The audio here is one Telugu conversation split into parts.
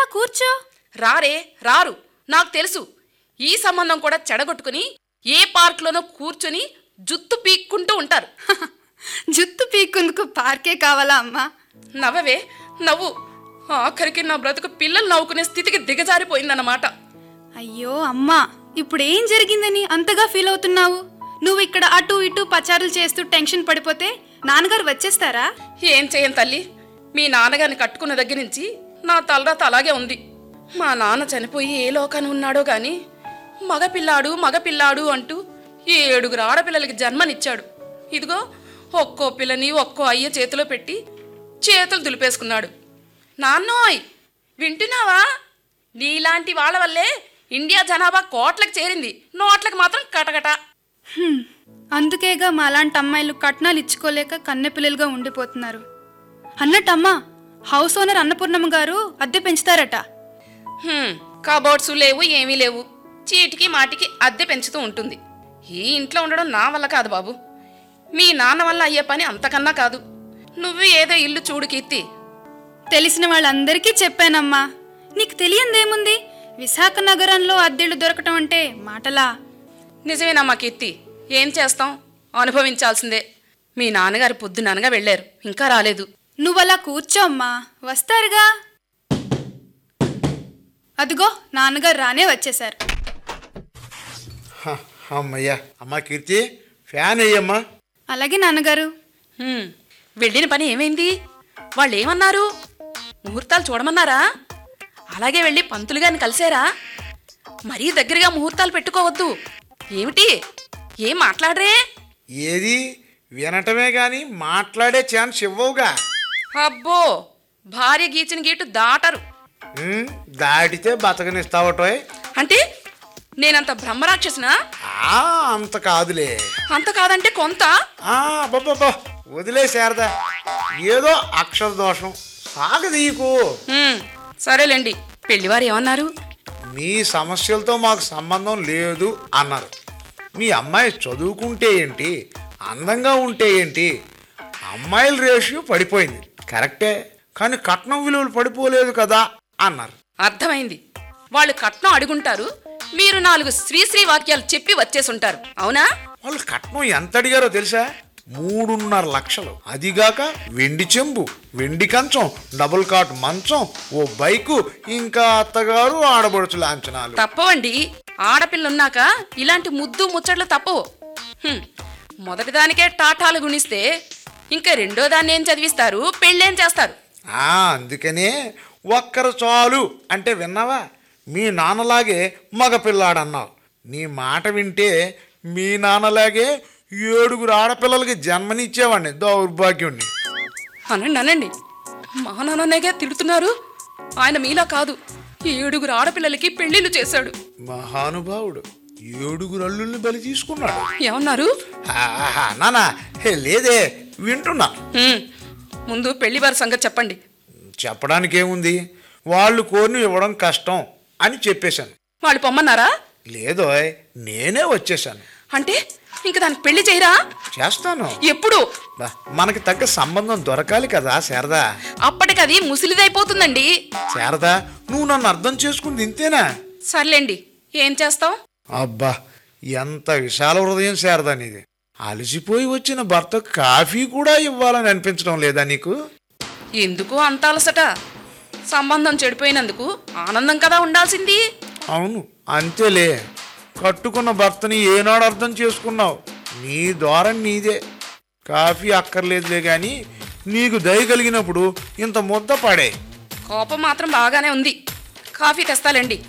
కూర్చో రారే రారు నాకు తెలుసు ఈ సంబంధం కూడా చెడగొట్టుకుని ఏ పార్క్లోనో కూర్చొని జుత్తు పీక్కుంటూ ఉంటారు జుత్తు పీక్కుందుకు పార్కే కావాలా అమ్మా నవ్వవే నవ్వు ఆఖరికి నా బ్రతుకు పిల్లలు నవ్వుకునే స్థితికి దిగజారిపోయిందన్నమాట అయ్యో అమ్మా ఇప్పుడు ఏం జరిగిందని అంతగా ఫీల్ అవుతున్నావు నువ్వు ఇక్కడ అటు ఇటు పచారులు చేస్తూ టెన్షన్ పడిపోతే నాన్నగారు వచ్చేస్తారా ఏం చేయను తల్లి మీ నాన్నగారిని కట్టుకున్న దగ్గర నుంచి నా తలరాత అలాగే ఉంది మా నాన్న చనిపోయి ఏ లోకాన ఉన్నాడో గాని మగపిల్లాడు మగపిల్లాడు అంటూ ఏడుగురు ఆడపిల్లలకి జన్మనిచ్చాడు ఇదిగో ఒక్కో పిల్లని ఒక్కో అయ్య చేతిలో పెట్టి చేతులు దులిపేసుకున్నాడు నాన్నోయ్ వింటున్నావా నీలాంటి వాళ్ళ వల్లే ఇండియా జనాభా కోట్లకు చేరింది నోట్లకు మాత్రం కటకట హ్మ్, అందుకేగా మాలాంటి అమ్మాయిలు కట్నాలు ఇచ్చుకోలేక కన్నెపిల్లలుగా ఉండిపోతున్నారు అన్నట్టమ్మా హౌస్ ఓనర్ అన్నపూర్ణమ్మ గారు అద్దె పెంచుతారట హ్మ్, కబోర్డ్స్ లేవు ఏమీ లేవు చీటికి మాటికి అద్దె పెంచుతూ ఉంటుంది ఈ ఇంట్లో ఉండడం నా వల్ల కాదు బాబు మీ నాన్న వల్ల అయ్యే పని అంతకన్నా కాదు నువ్వు ఏదో ఇల్లు చూడు కీర్తి తెలిసిన వాళ్ళందరికీ చెప్పానమ్మా నీకు తెలియందేముంది విశాఖ నగరంలో అద్దెళ్ళు దొరకటం అంటే మాటలా నిజమేనమ్మా కీర్తి ఏం చేస్తాం అనుభవించాల్సిందే మీ నాన్నగారు పొద్దుననగా వెళ్ళారు ఇంకా రాలేదు నువ్వలా కూర్చో అమ్మా వస్తారుగా అదిగో నాన్నగారు రానే వచ్చేశారు హ, అమ్మయ్యా అమ్మా కీర్తి ఫ్యాన్ అయ్యమ్మా అలాగే నాన్నగారు హ్మ్, వెళ్ళిన పని ఏమైంది వాళ్ళు ఏమన్నారు ముహూర్తాలు చూడమన్నారా అలాగే వెళ్ళి పంతులు గారిని కలిసారా మరీ దగ్గరగా ముహూర్తాలు పెట్టుకోవద్దు ఏమిటి ఏం మాట్లాడరే ఏది వినటమే గాని మాట్లాడే ఛాన్స్ ఇవ్వవుగా అబ్బో భార్య గీచిన గీటు దాటరు ఉమ్, దాటితే బతకనిస్తావటోయ్ అంటే నేనంత బ్రహ్మరాక్షసునా ఆ అంత కాదులే అంత కాదంటే కొంత ఆ బాబా వదిలే శారదా ఏదో అక్షర దోషం సాగదీయకు హ్మ్, సరేలేండి పెళ్లివారు ఏమన్నారు మీ సమస్యలతో మాకు సంబంధం లేదు అన్నారు మీ అమ్మాయి చదువుకుంటే ఏంటి అందంగా ఉంటే ఏంటి అమ్మాయిల రేషియో పడిపోయింది కరెక్టే కానీ కట్నం విలువలు పడిపోలేదు కదా అన్నారు అర్థమైంది వాళ్ళు కట్నం అడుగుంటారు మీరు నాలుగు శ్రీశ్రీ వాక్యాలు చెప్పి వచ్చేసుంటారు అవునా వాళ్ళు కట్నం ఎంత అడిగారో తెలుసా మూడున్నర లక్షలు అదిగాక వెండి చెంబు వెండి కంచం డబుల్ కాట్ మంచం ఓ బైకు ఇంకా అత్తగారు ఆడబడుచు లాంఛనాలు తప్పవండి ఆడపిల్లున్నాక ఇలాంటి ముద్దు ముచ్చట్లు తప్పవు హ్మ్, మొదటి దానికే టాటాలు గుణిస్తే ఇంకా రెండో దాన్ని ఏం చదివిస్తారు పెళ్ళేం చేస్తారు ఆ అందుకనే ఒక్కరు చాలు అంటే విన్నావా మీ నాన్నలాగే మగపిల్లాడన్నావు నీ మాట వింటే మీ నాన్నలాగే ఏడుగురు ఆడపిల్లలకి జన్మనిచ్చేవాడిని దౌర్భాగ్యుణ్ణి అనండి అనండి మా నాన్ననేగా తిడుతున్నారు ఆయన మీలా కాదు ఏడుగురు ఆడపిల్లలకి పెళ్లిళ్ళు చేశాడు మహానుభావుడు ఏడుగురు అల్లుల్ని బలి తీసుకున్నాడు ఏమన్నారు ఆహా, నానా హే, లేదే వింటున్నా హ్మ్, ముందు పెళ్లివారి సంగతి చెప్పండి చెప్పడానికి ఏముంది వాళ్ళు కోరిని ఇవ్వడం కష్టం అని చెప్పేశాను వాళ్ళు పొమ్మన్నారా లేదోయ్ నేనే వచ్చేసాను అంటే ఇంక దానికి పెళ్లి చేయరా చేస్తాను ఎప్పుడు బా, మనకి తగ్గ సంబంధం దొరకాలి కదా శారదా అప్పటికది ముసిలిదైపోతుందండి శారదా నువ్వు నన్ను అర్థం చేసుకుంది ఇంతేనా సర్లేండి ఏం చేస్తాం అబ్బా ఎంత విశాల హృదయం శారదా నీది అలసిపోయి వచ్చిన భర్తకు కాఫీ కూడా ఇవ్వాలని అనిపించడం లేదా నీకు ఎందుకు అంత అలసట సంబంధం చెడిపోయినందుకు ఆనందం కదా ఉండాల్సింది అవును అంతేలే కట్టుకున్న భర్తని ఏనాడు అర్థం చేసుకున్నావు నీ ద్వారా నీదే కాఫీ అక్కర్లేదులే గాని నీకు దయ కలిగినప్పుడు ఇంత ముద్ద పడే కోపం మాత్రం బాగానే ఉంది కాఫీ తెస్తాలేండి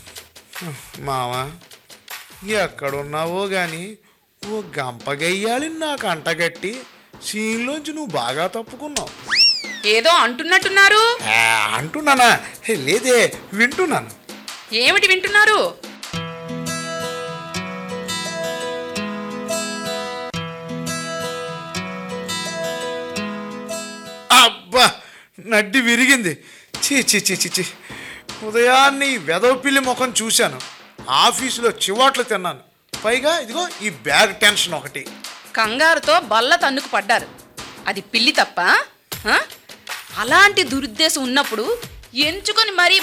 మావా ఎక్కడున్నావో గాని ఓ గంపగయ్యాలి నాకు అంటగట్టి సీన్లోంచి నువ్వు బాగా తప్పుకున్నావు ఏదో అంటున్నట్టున్నారు ఆ, అంటున్నానా హే, లేదే వింటున్నాను ఏమిటి వింటున్నారు అబ్బా నడ్డి విరిగింది చీ చీ చీ చీ చీ ఉదయాన్నే ఈ వెదవపిల్లి ముఖం చూశాను ఆఫీసులో చివాట్లు తిన్నాను పైగా ఇదిగో ఈ బ్యాగ్ టెన్షన్ ఒకటి కంగారుతో బల్ల తన్నుకు పడ్డారు అది పిల్లి తప్ప ఆ? అలాంటి దురుద్దేశం ఉన్నప్పుడు ఎంచుకొని మరీ